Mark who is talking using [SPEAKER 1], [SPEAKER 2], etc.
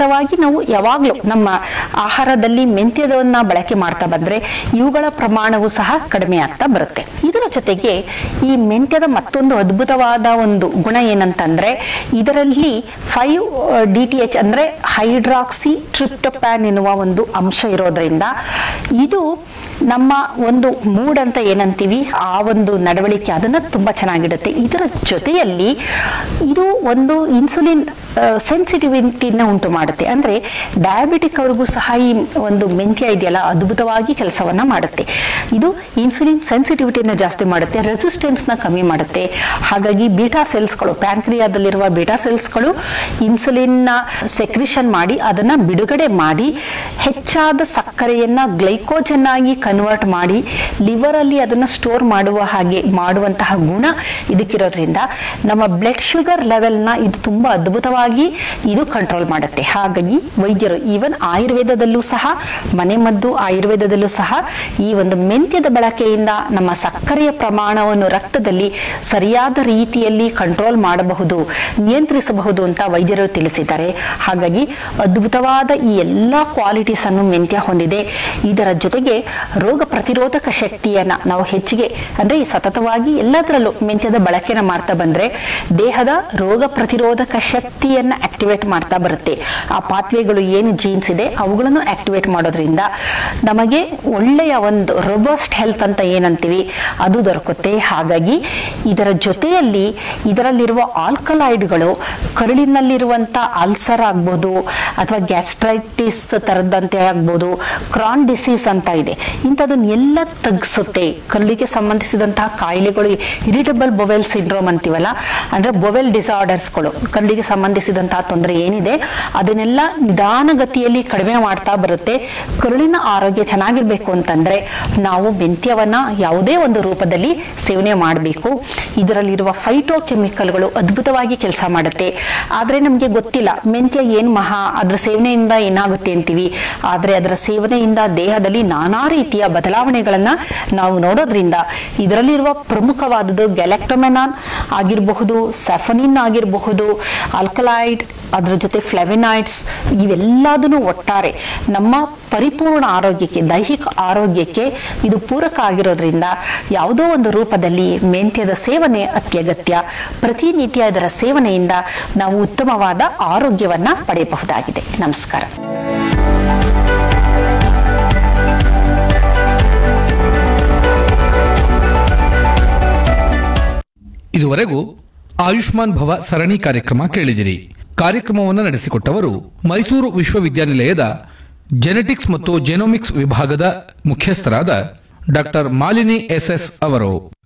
[SPEAKER 1] ಸತತವಾಗಿ ನಾವು ಯಾವಾಗಲೂ ನಮ್ಮ ಆಹಾರದಲ್ಲಿ ಮೆಂತ್ಯದವನ್ನ ಬಳಕೆ ಮಾಡ್ತಾ ಬಂದ್ರೆ ಇವುಗಳ ಪ್ರಮಾಣವು ಸಹ ಕಡಿಮೆ ಆಗ್ತಾ ಬರುತ್ತೆ ಇದರ ಜೊತೆಗೆ ಈ ಮೆಂತ್ಯದ ಮತ್ತೊಂದು ಅದ್ಭುತವಾದ ಒಂದು ಗುಣ ಏನಂತಂದ್ರೆ ಇದರಲ್ಲಿ ಫೈವ್ ಡಿ ಟಿ ಎಚ್ ಅಂದ್ರೆ ಹೈಡ್ರಾಕ್ಸಿ ಟ್ರಿಪ್ಟೋಪ್ಯಾನ್ ಎನ್ನುವ ಒಂದು ಅಂಶ ಇರೋದ್ರಿಂದ ಇದು ನಮ್ಮ ಒಂದು ಮೂಡ್ ಅಂತ ಏನಂತೀವಿ ಆ ಒಂದು ನಡವಳಿಕೆ ಅದನ್ನ ತುಂಬಾ ಚೆನ್ನಾಗಿಡುತ್ತೆ ಇದರ ಜೊತೆಯಲ್ಲಿ ಇದು ಒಂದು ಇನ್ಸುಲಿನ್ ಸೆನ್ಸಿಟಿವಿಟಿನ ಉಂಟು ಮಾಡುತ್ತೆ ಅಂದ್ರೆ ಡಯಾಬಿಟಿಕ್ ಅವ್ರಿಗೂ ಸಹ ಈ ಒಂದು ಮೆಂತ್ಯ ಇದೆಯಲ್ಲ ಅದ್ಭುತವಾಗಿ ಕೆಲಸವನ್ನ ಮಾಡುತ್ತೆ ಇದು ಇನ್ಸುಲಿನ್ ಸೆನ್ಸಿಟಿವಿಟಿನ ಜಾಸ್ತಿ ಮಾಡುತ್ತೆ ರೆಸಿಸ್ಟೆನ್ಸ್ ನ ಕಮ್ಮಿ ಮಾಡುತ್ತೆ ಹಾಗಾಗಿ ಬೀಟಾ ಸೆಲ್ಸ್ಗಳು ಪ್ಯಾಂಕ್ರಿಯಾದಲ್ಲಿರುವ ಬೀಟಾ ಸೆಲ್ಸ್ಗಳು ಇನ್ಸುಲಿನ್ ನ ಸೆಕ್ರಿಷನ್ ಮಾಡಿ ಅದನ್ನ ಬಿಡುಗಡೆ ಮಾಡಿ ಹೆಚ್ಚಾದ ಸಕ್ಕರೆಯನ್ನ ಗ್ಲೈಕೋಜನ್ ಆಗಿ ಕನ್ವರ್ಟ್ ಮಾಡಿ ಲಿವರ್ ಅಲ್ಲಿ ಅದನ್ನ ಸ್ಟೋರ್ ಮಾಡುವ ಹಾಗೆ ಮಾಡುವಂತಹ ಗುಣ ಇದಕ್ಕಿರೋದ್ರಿಂದ ನಮ್ಮ ಬ್ಲಡ್ ಶುಗರ್ ಲೆವೆಲ್ ನ ಇದು ತುಂಬಾ ಅದ್ಭುತವಾಗಿ ಇದು ಕಂಟ್ರೋಲ್ ಮಾಡುತ್ತೆ ಹಾಗಾಗಿ ವೈದ್ಯರು ಈವನ್ ಆಯುರ್ವೇದದಲ್ಲೂ ಸಹ ಮನೆಮದ್ದು ಆಯುರ್ವೇದದಲ್ಲೂ ಸಹ ಈ ಒಂದು ಮೆಂತ್ಯದ ಬಳಕೆಯಿಂದ ನಮ್ಮ ಸಕ್ಕರೆಯ ಪ್ರಮಾಣವನ್ನು ರಕ್ತದಲ್ಲಿ ಸರಿಯಾದ ರೀತಿಯಲ್ಲಿ ಕಂಟ್ರೋಲ್ ಮಾಡಬಹುದು ನಿಯಂತ್ರಿಸಬಹುದು ಅಂತ ವೈದ್ಯರು ತಿಳಿಸಿದ್ದಾರೆ ಹಾಗಾಗಿ ಅದ್ಭುತವಾದ ಈ ಎಲ್ಲಾ ಕ್ವಾಲಿಟೀಸ್ ಅನ್ನು ಮೆಂತ್ಯ ಹೊಂದಿದೆ ಇದರ ಜೊತೆಗೆ ರೋಗ ಪ್ರತಿರೋಧಕ ಶಕ್ತಿಯನ್ನ ನಾವು ಹೆಚ್ಚಿಗೆ ಅಂದ್ರೆ ಈ ಸತತವಾಗಿ ಎಲ್ಲದರಲ್ಲೂ ಮೆಂತ್ಯದ ಬಳಕೆನ ಮಾಡ್ತಾ ಬಂದ್ರೆ ದೇಹದ ರೋಗ ಪ್ರತಿರೋಧಕ ಶಕ್ತಿಯನ್ನ ಆಕ್ಟಿವೇಟ್ ಮಾಡ್ತಾ ಬರುತ್ತೆ ಆ ಪಾತ್ವೆಗಳು ಏನು ಜೀನ್ಸ್ ಇದೆ ಅವುಗಳನ್ನು ಆಕ್ಟಿವೇಟ್ ಮಾಡೋದ್ರಿಂದ ನಮಗೆ ಒಳ್ಳೆಯ ಒಂದು ರೊಬಸ್ಟ್ ಹೆಲ್ತ್ ಅಂತ ಏನಂತೀವಿ ಅದು ದೊರಕುತ್ತೆ ಹಾಗಾಗಿ ಇದರ ಜೊತೆಯಲ್ಲಿ ಇದರಲ್ಲಿರುವ ಆಲ್ಕಲಾಯ್ಡ್ಗಳು ಕರುಳಿನಲ್ಲಿರುವಂತ ಅಲ್ಸರ್ ಆಗ್ಬೋದು ಅಥವಾ ಗ್ಯಾಸ್ಟ್ರೈಟಿಸ್ ತರದಂತೆ ಆಗ್ಬೋದು ಕ್ರಾನ್ ಡಿಸೀಸ್ ಅಂತ ಇದೆ ಇಂಥದನ್ನ ಎಲ್ಲ ತಗ್ಸುತ್ತೆ ಕರುಳಿಗೆ ಸಂಬಂಧಿಸಿದಂತಹ ಕಾಯಿಲೆಗಳು ಇರಿಟಬಲ್ ಬೊವೆಲ್ ಸಿಂಡ್ರೋಮ್ ಅಂತೀವಲ್ಲ ಅಂದ್ರೆ ಬೊವೆಲ್ ಡಿಸಾರ್ಡರ್ಸ್ಗಳು ಕರುಳಿಗೆ ಸಂಬಂಧಿಸಿದಂತಹ ತೊಂದರೆ ಏನಿದೆ ಅದನ್ನೆಲ್ಲ ನಿಧಾನಗತಿಯಲ್ಲಿ ಕಡಿಮೆ ಮಾಡ್ತಾ ಬರುತ್ತೆ ಕರುಳಿನ ಆರೋಗ್ಯ ಚೆನ್ನಾಗಿರ್ಬೇಕು ಅಂತಂದ್ರೆ ನಾವು ಮೆಂತ್ಯವನ್ನ ಯಾವುದೇ ಒಂದು ರೂಪದಲ್ಲಿ ಸೇವನೆ ಮಾಡಬೇಕು ಇದರಲ್ಲಿರುವ ಫೈಟೋ ಕೆಮಿಕಲ್ಗಳು ಅದ್ಭುತವಾಗಿ ಕೆಲಸ ಮಾಡುತ್ತೆ ಆದ್ರೆ ನಮಗೆ ಗೊತ್ತಿಲ್ಲ ಮೆಂತ್ಯ ಏನ್ ಮಹಾ ಅದರ ಸೇವನೆಯಿಂದ ಏನಾಗುತ್ತೆ ಅಂತೀವಿ ಆದ್ರೆ ಅದರ ಸೇವನೆಯಿಂದ ದೇಹದಲ್ಲಿ ನಾನಾ ರೀತಿಯ ಬದಲಾವಣೆಗಳನ್ನ ನಾವು ನೋಡೋದ್ರಿಂದ ಇದರಲ್ಲಿರುವ ಪ್ರಮುಖವಾದದ್ದು ಗ್ಯಾಲೆಕ್ಟೊಮೆನಾನ್ ಆಗಿರಬಹುದು ಸೆಫನಿನ್ ಆಗಿರಬಹುದು ಆಲ್ಕಲೈಡ್ ಅದರ ಜೊತೆ ಫ್ಲೆವಿನೈಡ್ಸ್ ಇವೆಲ್ಲದನ್ನು ಒಟ್ಟಾರೆ ನಮ್ಮ ಪರಿಪೂರ್ಣ ಆರೋಗ್ಯಕ್ಕೆ ದೈಹಿಕ ಆರೋಗ್ಯಕ್ಕೆ ಇದು ಪೂರಕ ಆಗಿರೋದ್ರಿಂದ ಯಾವುದೋ ಒಂದು ರೂಪದಲ್ಲಿ ಮೆಂತ್ಯದ ಸೇವನೆ ಅತ್ಯಗತ್ಯ ಪ್ರತಿನಿತ್ಯ ಇದರ ಸೇವನೆಯಿಂದ ನಾವು ಉತ್ತಮವಾದ ಆರೋಗ್ಯವನ್ನ ಪಡೆಯಬಹುದಾಗಿದೆ ನಮಸ್ಕಾರ
[SPEAKER 2] ಇದುವರೆಗೂ ಆಯುಷ್ಮಾನ್ ಭವ ಸರಣಿ ಕಾರ್ಯಕ್ರಮ ಕೇಳಿದಿರಿ ಕಾರ್ಯಕ್ರಮವನ್ನು ನಡೆಸಿಕೊಟ್ಟವರು ಮೈಸೂರು ವಿಶ್ವವಿದ್ಯಾನಿಲಯದ ಜೆನೆಟಿಕ್ಸ್ ಮತ್ತು ಜೆನೋಮಿಕ್ಸ್ ವಿಭಾಗದ ಮುಖ್ಯಸ್ಥರಾದ ಡಾಕ್ಟರ್ ಮಾಲಿನಿ ಎಸ್ಎಸ್ ಅವರು